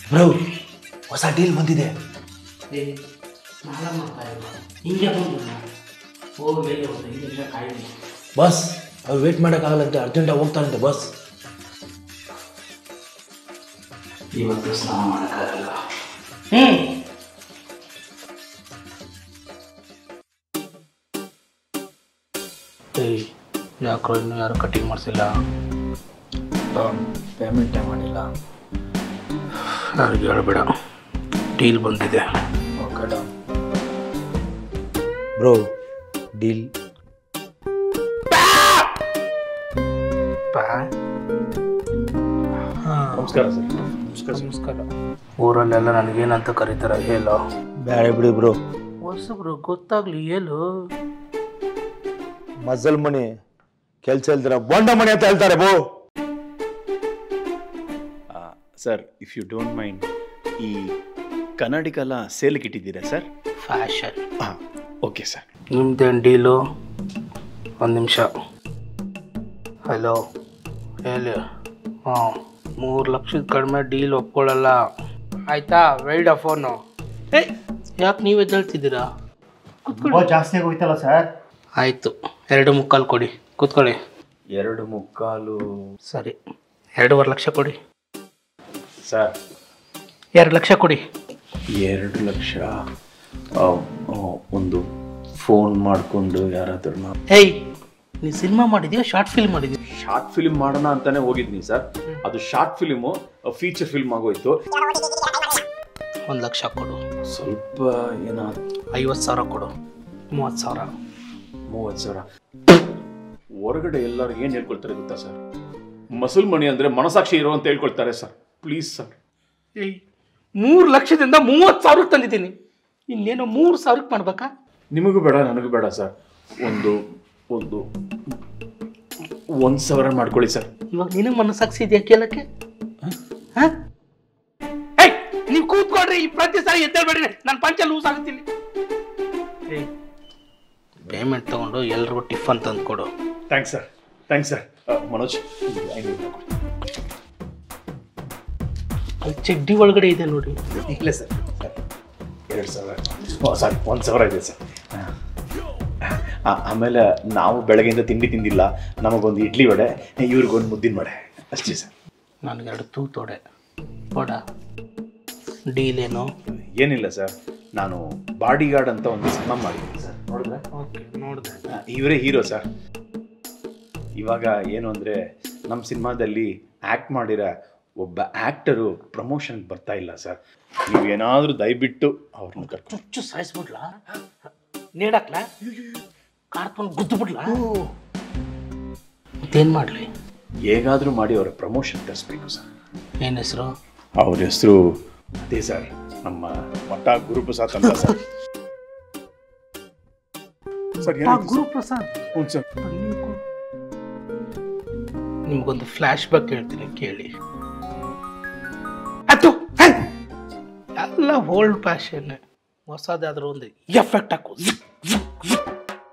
Bro ಹೊಸ deal ಬಂದಿದೆ ಏ ಸ್ನಾನ ಮಾಡ್ತಾ ಇಲ್ಲ ಹಿಂಗೆ ಬಂದು ಹೋಗಿ ಮೇಲೆ ಒಂದು ಐದು ನಿಮಿಷ ಕಾಯ್ದು ಬಸ್ ಅವ್ರು ವೇಟ್ ಮಾಡೋಕ್ಕಾಗಲ್ಲಂತೆ ಅರ್ಜೆಂಟಾಗಿ ಹೋಗ್ತಾರಂತೆ ಬಸ್ ಇವತ್ತು ಸ್ನಾನ ಮಾಡೋಕ್ಕಾಗಲ್ಲ ಹ್ಞೂ ಏಯ್ ಯಾಕ್ರೋ ಇನ್ನೂ ಯಾರು ಕಟಿಂಗ್ ಮಾಡಿಸಿಲ್ಲ ಪೇಮೆಂಟೇ ಮಾಡಿಲ್ಲ ಯಾರಿಗೆ ಹೇಳ್ಬೇಡ ಡೀಲ್ ಬಂದಿದೆ ಓಕೆ ಬ್ರೋ ಡೀಲ್ ನಮಸ್ಕಾರ ಸರ್ ನಮಸ್ಕಾರ ಊರಲ್ಲೆಲ್ಲ ನನಗೇನಂತ ಕರೀತಾರೆ ಹೇಳೋ ಬೇಡ ಬಿಡಿ ಬ್ರೋ ಹೊಸಬ್ರು ಗೊತ್ತಾಗ್ಲಿ ಹೇಳು ಮಜಲ್ ಮಣಿ ಕೆಲ್ಸ ಇಲ್ದಿರ ಬೊಂಡ ಮಣಿ ಅಂತ ಹೇಳ್ತಾರೆ ಬೋ sir if you don't mind ಈ ಕನ್ನಡಿಗೆಲ್ಲ ಸೇಲ್ಗೆ ಇಟ್ಟಿದ್ದೀರಾ ಸರ್ ಫ್ಯಾಷನ್ ಹಾಂ ಓಕೆ ಸರ್ ನಿಮ್ದೇನು ಡೀಲು ಒಂದು ನಿಮಿಷ ಹಲೋ ಹೇಳಿ ಹಾಂ ಮೂರು ಲಕ್ಷದ ಕಡಿಮೆ ಡೀಲ್ ಒಪ್ಕೊಳ್ಳಲ್ಲ ಆಯ್ತಾ ವೆಲ್ಡ್ ಆ ಫೋನು ಏಯ್ ಯಾಕೆ ನೀವೇ ಹೇಳ್ತಿದ್ದೀರಾ ಜಾಸ್ತಿ ಆಗೋಯ್ತಲ್ಲ ಸರ್ ಆಯಿತು ಎರಡು ಮುಕ್ಕಾಲು ಕೊಡಿ ಕೂತ್ಕೊಳ್ಳಿ ಎರಡು ಮುಕ್ಕಾಲು ಸರಿ ಎರಡೂವರೆ ಲಕ್ಷ ಕೊಡಿ ಸರ್ ಎರಡು ಲಕ್ಷ ಕೊಡಿ ಎರಡು ಲಕ್ಷ ಆ, ಆ, ಒಂದು ಫೋನ್ ಮಾಡಿಕೊಂಡು ಯಾರಾದ್ರೂ ಏಯ್ ನೀ ಸಿನಿಮಾ ಮಾಡಿದ್ಯಾ ಶಾರ್ಟ್ ಫಿಲ್ಮ್ ಮಾಡಿದ್ಯಾ ಶಾರ್ಟ್ ಫಿಲ್ಮ್ ಮಾಡೋಣ ಅಂತಾನೆ ಹೋಗಿದ್ನಿ ಸರ್ ಅದು ಶಾರ್ಟ್ ಫಿಲ್ಮು ಫೀಚರ್ ಫಿಲ್ಮ್ ಆಗೋಯ್ತು ಒಂದು ಲಕ್ಷ ಕೊಡು ಸ್ವಲ್ಪ ಏನೋ ಐವತ್ತು ಸಾವಿರ ಕೊಡು ಮೂವತ್ತು ಸಾವಿರ ಮೂವತ್ತು ಸಾವಿರ ಹೊರಗಡೆ ಎಲ್ಲರೂ ಏನು ಹೇಳ್ಕೊಳ್ತಾರೆ ಗೊತ್ತಾ ಸರ್ ಮಸೂಲ್ ಮಣಿ ಅಂದರೆ ಮನಸಾಕ್ಷಿ ಇರೋ ಅಂತ ಹೇಳ್ಕೊಳ್ತಾರೆ ಸರ್ ಪ್ಲೀಸ್ ಸರ್ ಏಯ್ ಮೂರು ಲಕ್ಷದಿಂದ ಮೂವತ್ತು ಸಾವಿರಕ್ಕೆ ತಂದಿದ್ದೀನಿ ಇನ್ನೇನೋ ಮೂರು ಸಾವಿರಕ್ಕೆ ಮಾಡ್ಬೇಕಾ ನಿಮಗೂ ಬೇಡ ನನಗೂ ಬೇಡ ಸರ್ ಒಂದು ಒಂದು ಒಂದು ಸಾವಿರ ಮಾಡ್ಕೊಳ್ಳಿ ಸರ್ ಇವಾಗ ನಿನಗೆ ಮನಸ್ಸಾಕ್ಷಿ ಇದೆಯಾ ಕೇಳಕ್ಕೆ ಹಾಂ ಏಯ್ ನೀವು ಕೂತ್ಕೊಳ್ರಿ ಈ ಪ್ರತಿ ಸಾರಿ ಎದ್ದೇಳ್ಬೇಡ್ರಿ ನನ್ನ ಪಂಚ ಲೂಸ್ ಆಗುತ್ತಿಲ್ಲ ಏಯ್ ಪೇಮೆಂಟ್ ತಗೊಂಡು ಎಲ್ರಿಗೂ ಟಿಫನ್ ತಂದು ಕೊಡು thanks sir thanks sir Manoj ಇದು ಐನೂರು ರೂಪಾಯಿ ಕೊಡಿ. ಅಲ್ಲಿ ಚಡ್ಡಿ ಒಳಗಡೆ ಇದೆ ನೋಡಿ ಇಲ್ಲ ಸರ್ ಎರಡು ಸಾವಿರ ಓ ಸಾರಿ ಒಂದು ಸಾವಿರ ಇದೆ ಸರ್ ಆ, ಆಮೇಲೆ ನಾವು ಬೆಳಗ್ಗೆಯಿಂದ ತಿಂಡಿ ತಿಂದಿಲ್ಲ ನಮಗೊಂದು ಇಡ್ಲಿ ವಡೆ ಇವ್ರಿಗೊಂದು ಮುದ್ದಿನ ವಡೆ ಅಷ್ಟೇ ಸರ್ ನನಗೆರಡು ತೂತೋಡೆ ಕೊಡ ಡೀಲ್ ಏನು ಏನಿಲ್ಲ ಸರ್ ನಾನು ಬಾಡಿ ಗಾರ್ಡ್ ಅಂತ ಒಂದು ಸಿನಿಮಾ ಮಾಡಿದ್ದೀನಿ ಸರ್ ನೋಡಿದ್ರೆ ಓಕೆ ನೋಡಿದೆ ಇವರೇ ಹೀರೋ ಸರ್ ಇವಾಗ ಏನು ಅಂದರೆ ನಮ್ಮ ಸಿನಿಮಾದಲ್ಲಿ ಆ್ಯಕ್ಟ್ ಮಾಡಿರೋ ಒಬ್ಬ ಆ್ಯಕ್ಟರು ಪ್ರಮೋಷನ್ಗೆ ಬರ್ತಾ ಇಲ್ಲ ಸರ್ ನೀವೇನಾದರೂ ದಯವಿಟ್ಟು ಅವ್ರನ್ನ ಕರ್ಕೊಂಡು ಚುಚ್ಚು ಸಾಯಿಸ್ಬಿಡ್ಲಾ ನೀಡಕ್ಲಾ ಕಾರ್ಪೊಂಡ್ ಗುದ್ದು ಬಿಡ್ಲಾ ಮತ್ತೇನು ಮಾಡಲಿ ಹೇಗಾದರೂ ಮಾಡಿ ಅವರ ಪ್ರಮೋಷನ್ ತರಿಸ್ಬೇಕು ಸರ್ ಏನು ಹೆಸರು ಅವ್ರ ಹೆಸರು ಅದೇ ಸರ್ ನಮ್ಮ ಮಠ ಗುರುಪ್ರಸಾದ್ ಅಂತ ಸರ್ ಸರ್ ಏನಾಯ್ತು ಸರ್? ಗುರುಪ್ರಸಾದ್ ಹ್ಞೂ ಸರ್ ನಿಮ್ಗೊಂದು ಫ್ಲಾಶ್ ಬ್ಯಾಕ್ ಹೇಳ್ತೀನಿ ಕೇಳಿ ಅದು ಹೇ! ಎಲ್ಲ ಓಲ್ಡ್ ಫ್ಯಾಷನ್ ಹೊಸದಾದ್ರೂ ಒಂದು ಎಫೆಕ್ಟ್ ಹಾಕು ಜಿಕ್, ಜಿಕ್, ಜಿಕ್.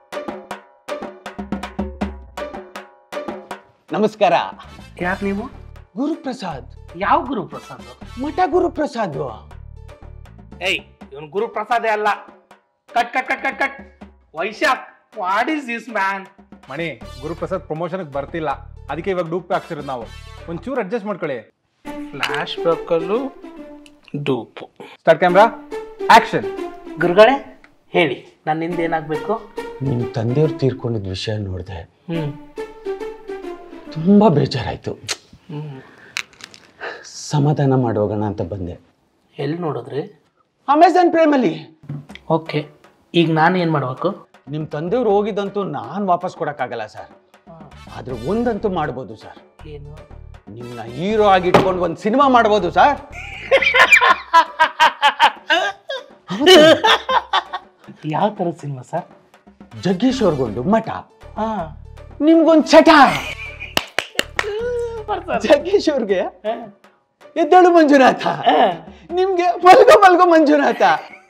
ನಮಸ್ಕಾರ ಯಾರು ನೀವು ಗುರುಪ್ರಸಾದ್ ಯಾವ ಗುರುಪ್ರಸಾದ್ ಮಠ ಗುರುಪ್ರಸಾದ್ ಏಯ್ ಇವನು ಗುರುಪ್ರಸಾದೇ ಅಲ್ಲ cut cut cut cut cut Vaishakh what is this man Mani Guruprasad ಪ್ರಮೋಷನ್ಗೆ ಬರ್ತಿಲ್ಲ ಅದಕ್ಕೆ ಇವಾಗ ಡೂಪ್ ಹಾಕ್ಸಿರೋದು ನಾವು ಒಂಚೂರು ಅಡ್ಜಸ್ಟ್ ಮಾಡ್ಕೊಳ್ಳಿ ಫ್ಲಾಶ್ ಬ್ಯಾಕಲ್ಲೂ ಡೂಪು ಸ್ಟಾರ್ಟ್ ಕ್ಯಾಮ್ರಾ ಆಕ್ಷನ್ ಗುರುಗಳೇ ಹೇಳಿ ನನ್ನಿಂದ ಏನಾಗಬೇಕು ನಿಮ್ಮ ತಂದೆಯವ್ರು ತೀರ್ಕೊಂಡಿದ್ದ ವಿಷಯ ನೋಡಿದೆ ಹ್ಞೂ ತುಂಬ ಬೇಜಾರಾಯಿತು ಹ್ಞೂ ಸಮಾಧಾನ ಮಾಡೋಗೋಣ ಅಂತ ಬಂದೆ ಎಲ್ಲಿ ನೋಡಿದ್ರಿ ಅಮೆಝಾನ್ ಪ್ರೈಮಲ್ಲಿ ಓಕೆ ಈಗ ನಾನು ಏನು ಮಾಡಬೇಕು ನಿಮ್ಮ ತಂದೆಯವ್ರು ಹೋಗಿದ್ದಂತೂ ನಾನು ವಾಪಸ್ ಕೊಡೋಕ್ಕಾಗಲ್ಲ ಸರ್ ಆದ್ರೆ ಒಂದಂತೂ ಮಾಡ್ಬೋದು ಸರ್ ಏನು ನಿಮ್ಮನ್ನ ಹೀರೋ ಆಗಿ ಇಟ್ಕೊಂಡು ಒಂದು ಸಿನಿಮಾ ಮಾಡ್ಬೋದು ಸರ್ ಯಾವ ಥರದ ಸಿನಿಮಾ ಸರ್ ಜಗ್ಗೇಶ್ ಅವ್ರಿಗೊಂದು ಮಠ ಹಾಂ ನಿಮ್ಗೊಂದು ಚಟ ಜಗ್ಗೇಶ್ ಅವ್ರಿಗೆ ಎದ್ದೇಳು ಮಂಜುನಾಥ ನಿಮ್ಗೆ ಮಲ್ಗೋ ಮಲ್ಗೋ ಮಂಜುನಾಥ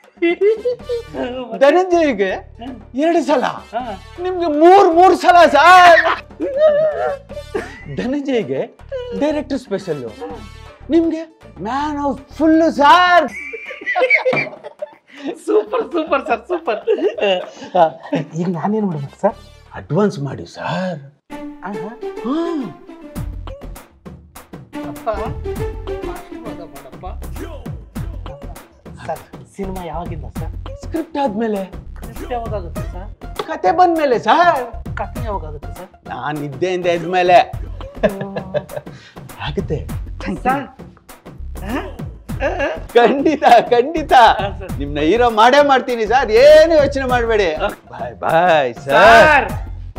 ಧನಂಜಯಗೆ ಎರಡು ಸಲ ನಿಮ್ಗೆ ಮೂರ್ ಮೂರ್ ಸಲ ಸರ್ ಧನಂಜಯಗೆ ಡೈರೆಕ್ಟರ್ ಸ್ಪೆಷಲ್ ನಿಮ್ಗೆ man of full sir super super sir super ಈಗ ನಾನೇನು ಮಾಡ್ಬೇಕು ಸರ್ ಅಡ್ವಾನ್ಸ್ ಮಾಡಿ ಸರ್ ಅಪ್ಪ ಆಶೀರ್ವಾದ ಮಾಡಪ್ಪ ಸರ್ ಸಿನಿಮಾ ಯಾವಾಗಿಂದ ಸರ್ ಸ್ಕ್ರಿಪ್ಟ್ ಆದ್ಮೇಲೆ ಸ್ಕ್ರಿಪ್ಟ್ ಯಾವಾಗುತ್ತೆ ಸರ್ ಕತೆ ಬಂದ್ಮೇಲೆ ಸರ್ ಕಥೆ ಯಾವಾಗುತ್ತೆ ಸರ್ ನಾನು ನಿದ್ದೆಯಿಂದ ಎದ್ಮೇಲೆ ಆಗುತ್ತೆ ಸರ್ ಖಂಡಿತ ಖಂಡಿತ ನಿಮ್ನ ಹೀರೋ ಮಾಡೇ ಮಾಡ್ತೀನಿ ಸರ್ ಏನು ಯೋಚನೆ ಮಾಡಬೇಡಿ ಬಾಯ್ ಬಾಯ್ ಸರ್ ಸರ್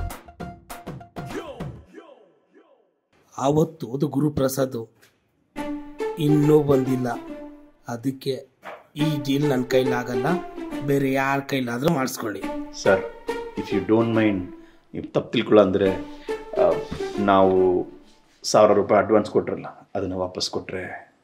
ಆವತ್ತು ಅದು ಗುರುಪ್ರಸಾದ್ ಇನ್ನೂ ಬಂದಿಲ್ಲ ಅದಕ್ಕೆ ಈ ಡೀಲ್ ನನ್ನ ಕೈಲಾಗಲ್ಲ ಬೇರೆ ಯಾರ ಕೈಲಾದ್ರೂ ಮಾಡಿಸ್ಕೊಳ್ಳಿ sir if you don't mind ನೀವು ತಪ್ಪು ತಿಳ್ಕೊಳ್ಳೋ ಅಂದರೆ ನಾವು ಸಾವಿರ ರೂಪಾಯಿ ಅಡ್ವಾನ್ಸ್ ಕೊಟ್ರಲ್ಲ ಅದನ್ನು ವಾಪಸ್ ಕೊಟ್ಟರೆ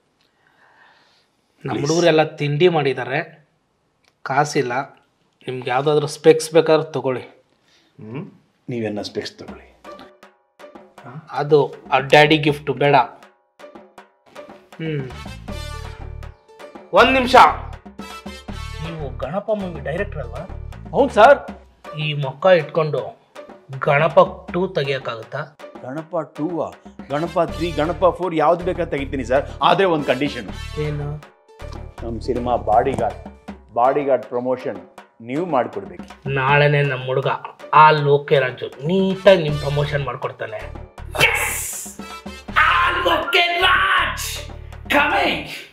ನಮ್ಮ ಹುಡುಗರೆಲ್ಲ ತಿಂಡಿ ಮಾಡಿದ್ದಾರೆ ಕಾಸಿಲ್ಲ ನಿಮ್ಗೆ ಯಾವುದಾದ್ರೂ ಸ್ಪೆಕ್ಸ್ ಬೇಕಾದ್ರೆ ತಗೊಳ್ಳಿ ನೀವೇನ ಸ್ಪೆಕ್ಸ್ ತಗೊಳ್ಳಿ ಅದು ಆ ಡ್ಯಾಡಿ ಗಿಫ್ಟ್ ಬೇಡ ಹ್ಮ್ ಒಂದ್ ನಿಮಿಷ ನೀವು ಗಣಪ ಮೂವಿ ಡೈರೆಕ್ಟರ್ ಅಲ್ವಾ ಹೌದು ಸರ್ ಈ ಮೊಕ್ಕ ಇಟ್ಕೊಂಡು ಗಣಪ ಟೂ ತೆಗಿಯಕ್ಕಾಗುತ್ತಾ Ganapa two Ganapa three Ganapa four ಯಾವ್ದು ಬೇಕಾದ್ರೆ ತೆಗಿತೀನಿ ಸರ್ ಆದರೆ ಒಂದು ಕಂಡೀಷನ್ ಏನು ನಮ್ಮ cinema body guard body guard promotion ನೀವು ಮಾಡಿಕೊಡ್ಬೇಕು ನಾಳೆನೆ ನಮ್ಮ ಹುಡುಗ ಆ ಲೋಕೆ ರಾಜು ನೀಟಾಗಿ ನಿಮ್ ಪ್ರಮೋಷನ್ ಮಾಡ್ಕೊಡ್ತಾನೆ ಆ ಲೋಕೆ ರಾಜ್ ಕಮಿಂಗ್